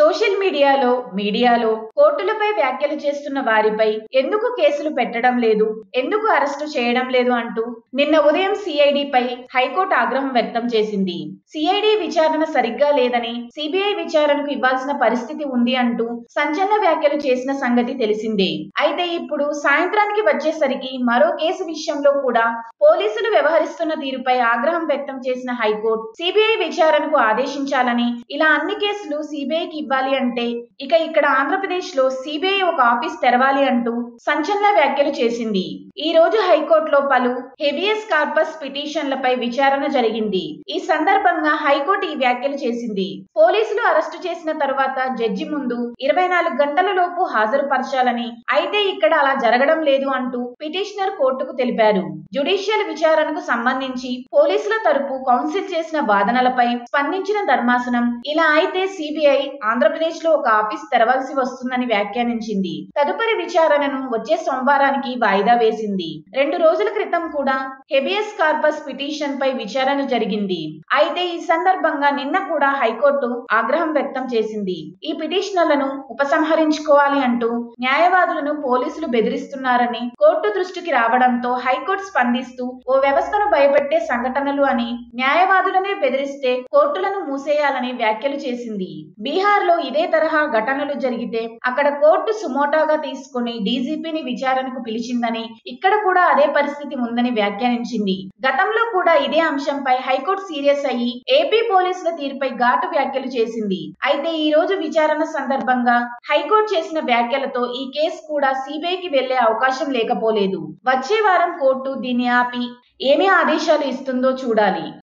social మీడియాలో మీడియాలో కోర్టులపై వ్యాఖ్యలు చేస్తున్న వారిపై ఎందుకు కేసులు పెట్టడం లేదు ఎందుకు అరెస్టు చేయడం లేదు అంటూ నిన్న ఉదయం సిఐడిపై హైకోర్టు ఆగ్రహం వ్యక్తం చేసింది సిఐడి విచారణ సరిగ్గా లేదని సిబిఐ విచారణకు ఇవ్వాల్సిన పరిస్థితి ఉంది అంటూ సంచలన వ్యాఖ్యలు చేసిన సంగతి తెలిసిందే అయితే ఇప్పుడు సాయంత్రానికి వచ్చేసరికి మరో కేసు విషయంలో కూడా పోలీసులు వ్యవహరిస్తున్న తీరుపై ఆగ్రహం వ్యక్తం చేసిన హైకోర్టు సిబిఐ విచారణకు ఆదేశించాలని ఇలా అన్ని కేసులు సిబిఐకి ఇవ్వాలి అంటే ఇక ఇక్కడ ఆంధ్రప్రదేశ్ లో సిబిఐ ఒక ఆఫీస్ తెరవాలి అంటూ సంచలన వ్యాఖ్యలు చేసింది ఈ రోజు హైకోర్టులో పలు హెబియస్ కార్పస్ పిటిషన్లపై విచారణ జరిగింది ఈ సందర్భంగా హైకోర్టు ఈ వ్యాఖ్యలు చేసింది పోలీసులు అరెస్టు చేసిన తరువాత జడ్జి ముందు ఇరవై నాలుగు గంటల లోపు హాజరుపరచాలని అయితే ఇక్కడ అలా జరగడం లేదు అంటూ పిటిషనర్ కోర్టుకు తెలిపారు జ్యుడిషియల్ విచారణకు సంబంధించి పోలీసుల తరపు కౌన్సిల్ చేసిన వాదనలపై స్పందించిన ధర్మాసనం ఇలా అయితే సిబిఐ ఆంధ్రప్రదేశ్ లో ఒక ఆఫీస్ తెరవాల్సి వస్తుందని వ్యాఖ్యానించింది తదుపరి విచారణను వచ్చే సోమవారానికి వాయిదా వేసింది రెండు రోజుల క్రితం కూడా హెబియస్ కార్పస్ పిటిషన్ పై విచారణ జరిగింది అయితే ఈ సందర్భంగా నిన్న కూడా హైకోర్టు ఆగ్రహం వ్యక్తం చేసింది ఈ పిటిషనర్లను ఉపసంహరించుకోవాలి అంటూ న్యాయవాదులను పోలీసులు బెదిరిస్తున్నారని కోర్టు దృష్టికి రావడంతో హైకోర్టు స్పందిస్తూ ఓ వ్యవస్థను భయపెట్టే సంఘటనలు అని న్యాయవాదులనే బెదిరిస్తే కోర్టులను మూసేయాలని వ్యాఖ్యలు చేసింది బీహార్ లో ఇదే తరహా ఘటనలు జరిగితే అక్కడ కోర్టు సుమోటాగా తీసుకుని డీజీపీని విచారణకు పిలిచిందని ఇక్కడ కూడా అదే పరిస్థితి ఉందని వ్యాఖ్యానించింది గతంలో కూడా ఇదే అంశంపై హైకోర్టు సీరియస్ అయ్యి ఏపీ పోలీసుల తీరుపై ఘాటు వ్యాఖ్యలు చేసింది అయితే ఈ రోజు విచారణ సందర్భంగా హైకోర్టు చేసిన వ్యాఖ్యలతో ఈ కేసు కూడా సిబిఐకి వెళ్లే అవకాశం లేకపోలేదు వచ్చే వారం కోర్టు దీన్ని ఆపి ఏమి ఆదేశాలు ఇస్తుందో చూడాలి